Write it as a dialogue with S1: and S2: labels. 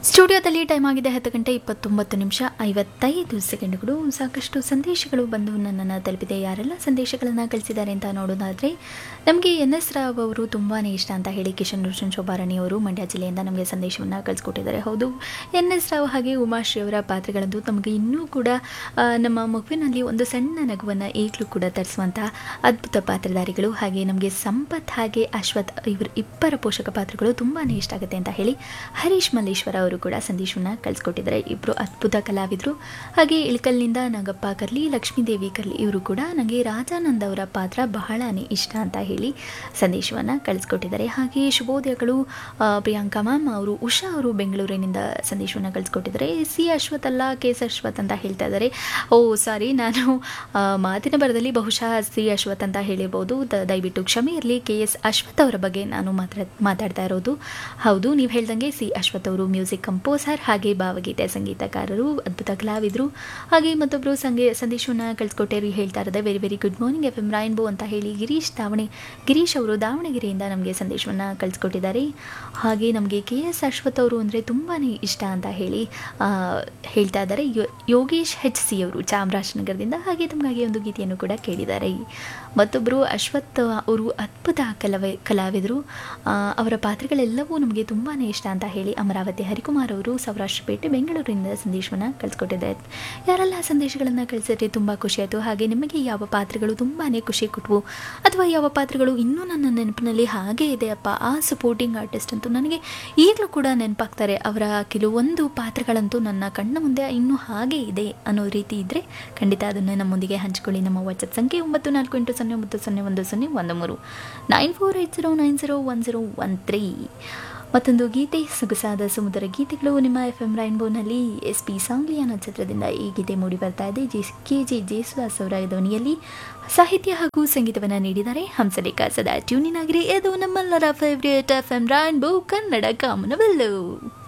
S1: ಸ್ಟುಡಿಯೋದಲ್ಲಿ ಟೈಮ್ ಆಗಿದೆ ಹತ್ತು ಗಂಟೆ ಇಪ್ಪತ್ತೊಂಬತ್ತು ನಿಮಿಷ ಐವತ್ತೈದು ಸೆಕೆಂಡ್ಗಳು ಸಾಕಷ್ಟು ಸಂದೇಶಗಳು ಬಂದು ನನ್ನನ್ನು ತಲುಪಿದೆ ಯಾರೆಲ್ಲ ಸಂದೇಶಗಳನ್ನು ಕಳಿಸಿದ್ದಾರೆ ಅಂತ ನೋಡೋದಾದರೆ ನಮಗೆ ಎನ್ ಎಸ್ ರಾವ್ ಅವರು ತುಂಬಾ ಇಷ್ಟ ಅಂತ ಹೇಳಿ ಕಿಶನ್ ರೋಷನ್ ಶೋಭಾರಾಣಿ ಅವರು ಮಂಡ್ಯ ಜಿಲ್ಲೆಯಿಂದ ನಮಗೆ ಸಂದೇಶವನ್ನು ಕಳಿಸ್ಕೊಟ್ಟಿದ್ದಾರೆ ಹೌದು ಎನ್ ಎಸ್ ರಾವ್ ಹಾಗೆ ಉಮಾಶ್ರೀ ಅವರ ಪಾತ್ರಗಳಂದು ನಮಗೆ ಇನ್ನೂ ಕೂಡ ಆ, ನಮ್ಮ ಮಗುವಿನಲ್ಲಿ ಒಂದು ಸಣ್ಣ ನಗುವನ್ನು ಈಗಲೂ ಕೂಡ ತರಿಸುವಂಥ ಅದ್ಭುತ ಪಾತ್ರಧಾರಿಗಳು ಹಾಗೆ ನಮಗೆ ಸಂಪತ್ ಹಾಗೆ ಅಶ್ವಥ್ ಇವರು ಇಬ್ಬರ ಪೋಷಕ ಪಾತ್ರಗಳು ತುಂಬಾ ಇಷ್ಟ ಆಗುತ್ತೆ ಅಂತ ಹೇಳಿ ಹರೀಶ್ ಮಲ್ಲೇಶ್ವರ ಅವರು ಕೂಡ ಸಂದೇಶವನ್ನು ಕಳಿಸ್ಕೊಟ್ಟಿದ್ದಾರೆ ಇಬ್ಬರು ಅದ್ಭುತ ಕಲಾವಿದರು ಹಾಗೆ ಇಳಕಲ್ನಿಂದ ನಾಗಪ್ಪ ಕರ್ಲಿ ಲಕ್ಷ್ಮೀದೇವಿ ಕರ್ಲಿ ಇವರು ಕೂಡ ನನಗೆ ರಾಜಾನಂದ್ ಅವರ ಪಾತ್ರ ಬಹಳನೇ ಇಷ್ಟ ಅಂತ ಹೇಳಿ ಸಂದೇಶವನ್ನು ಕಳಿಸ್ಕೊಟ್ಟಿದ್ದಾರೆ ಹಾಗೆ ಶುಭೋದಯಗಳು ಆ, ಪ್ರಿಯಾಂಕಾ ಮ್ಯಾಮ್ ಅವರು ಉಷಾ ಅವರು ಬೆಂಗಳೂರಿನಿಂದ ಸಂದೇಶವನ್ನು ಕಳಿಸ್ಕೊಟ್ಟಿದ್ದಾರೆ ಸಿ ಅಶ್ವಥ್ ಅಲ್ಲ ಕೆ ಎಸ್ ಅಶ್ವಥ್ ಅಂತ ಹೇಳ್ತಾ ಇದ್ದಾರೆ ಓ ಸಾರಿ ನಾನು ಆ, ಮಾತಿನ ಬರದಲ್ಲಿ ಬಹುಶಃ ಸಿ ಅಶ್ವಥ್ ಅಂತ ಹೇಳಿರ್ಬೋದು ದ- ದಯವಿಟ್ಟು ಕ್ಷಮೆ ಇರಲಿ ಕೆ ಎಸ್ ಅಶ್ವಥ್ ಅವರ ಬಗ್ಗೆ ನಾನು ಮಾತಾಡ್ ಮಾತಾಡ್ತಾ ಇರೋದು ಹೌದು ನೀವು ಹೇಳ್ದಂಗೆ ಸಿ ಅಶ್ವಥ್ ಅವರು ಮ್ಯೂಸಿಕ್ ಕಂಪೋಸರ್ ಹಾಗೆ ಭಾವಗೀತೆ ಸಂಗೀತಕಾರರು ಅದ್ಭುತ ಕಲಾವಿದರು ಹಾಗೆ ಮತ್ತೊಬ್ಬರು ಸಂಗೇ ಸಂದೇಶವನ್ನು ಕಳಿಸ್ಕೊಟ್ಟೇರಿ ಹೇಳ್ತಾ ಇರೋದೆ very very good morning F M Rainbow ಅಂತ ಹೇಳಿ ಗಿರೀಶ್ ದಾವಣೆ ಗಿರೀಶ್ ಅವರು ದಾವಣಗೆರೆಯಿಂದ ನಮಗೆ ಸಂದೇಶವನ್ನು ಕಳಿಸ್ಕೊಟ್ಟಿದ್ದಾರೆ ಹಾಗೆ ನಮಗೆ ಕೆ ಎಸ್ ಅಶ್ವಥ್ ಅವರು ಅಂದರೆ ತುಂಬಾ ಇಷ್ಟ ಅಂತ ಹೇಳಿ ಆ, ಹೇಳ್ತಾ ಇದ್ದಾರೆ ಯೋ- ಯೋಗೇಶ್ ಹೆಚ್ ಸಿ ಅವರು ಚಾಮರಾಜನಗರದಿಂದ ಹಾಗೆ ತಮಗಾಗಿ ಒಂದು ಗೀತೆಯನ್ನು ಕೂಡ ಕೇಳಿದ್ದಾರೆ ಮತ್ತೊಬ್ಬರು ಅಶ್ವಥ್ ಅವರು ಅದ್ಭುತ ಕಲಾವಿ ಕಲಾವಿದರು ಆ, ಅವರ ಪಾತ್ರಗಳೆಲ್ಲವೂ ನಮಗೆ ತುಂಬಾ ಇಷ್ಟ ಅಂತ ಹೇಳಿ ಅಮರಾವತಿ ಹರಿಕುಮಾರ್ ಅವರು ಸೌರಾಷ್ಟ್ರಪೇಟೆ ಬೆಂಗಳೂರಿನಿಂದ ಸಂದೇಶವನ್ನು ಕಳಿಸ್ಕೊಟ್ಟಿದ್ದಾರೆ ಯಾರೆಲ್ಲ ಸಂದೇಶಗಳನ್ನು ಕಳಿಸಿದ್ರೆ ತುಂಬ ಖುಷಿಯಾಯಿತು ಹಾಗೆ ನಿಮಗೆ ಯಾವ ಪಾತ್ರಗಳು ತುಂಬಾ ಖುಷಿ ಕೊಟ್ಟವು ಅಥವಾ ಯಾವ ಪಾತ್ರಗಳು ಇನ್ನೂ ನನ್ನ ನೆನಪಿನಲ್ಲಿ ಹಾಗೇ ಇದೆಯಪ್ಪ ಆ ಸಪೋರ್ಟಿಂಗ್ ಆರ್ಟಿಸ್ಟ್ ಅಂತೂ ನನಗೆ ಈಗಲೂ ಕೂಡ ನೆನಪಾಗ್ತಾರೆ ಅವರ ಕೆಲವೊಂದು ಪಾತ್ರಗಳಂತೂ ನನ್ನ ಕಣ್ಣ ಮುಂದೆ ಇನ್ನೂ ಹಾಗೆ ಇದೆ ಅನ್ನೋ ರೀತಿ ಇದ್ದರೆ ಖಂಡಿತ ಅದನ್ನು ನಮ್ಮೊಂದಿಗೆ ಹಂಚಿಕೊಳ್ಳಿ ನಮ್ಮ ವಾಟ್ಸಪ್ ಸಂಖ್ಯೆ ಒಂಬತ್ತು ನಾಲ್ಕು ಎಂಟು ಸೊನ್ನೆ ಒಂಬತ್ತು ಸೊನ್ನೆ ಒಂದು ಸೊನ್ನೆ ಒಂದು ಮೂರು nine four eight zero nine zero one zero one three ಮತ್ತೊಂದು ಗೀತೆ ಸೊಗಸಾದ ಸಮುದ್ರ ಗೀತೆಗಳು ನಿಮ್ಮ ಎಫ್ ಎಂ ರೈನ್ಬೋನಲ್ಲಿ ಎಸ್ ಪಿ ಸಾಂಗ್ಲಿಯ ನಕ್ಷತ್ರದಿಂದ ಈ ಗೀತೆ ಮೂಡಿ ಬರ್ತಾ ಇದೆ ಜಿ ಕೆ ಜೆ ಜೇಸುದಾಸ್ ಅವರ ಧ್ವನಿಯಲ್ಲಿ ಸಾಹಿತ್ಯ ಹಾಗೂ ಸಂಗೀತವನ್ನು ನೀಡಿದ್ದಾರೆ ಹಂಸಲೇಖ ಸದಾ ಟ್ಯೂನಿನ್ ಆಗಿರಿ ಇದು ನಮ್ಮೆಲ್ಲರ favourite F M Rainbow Kannada ಕಾಮನವೆಲ್ಲು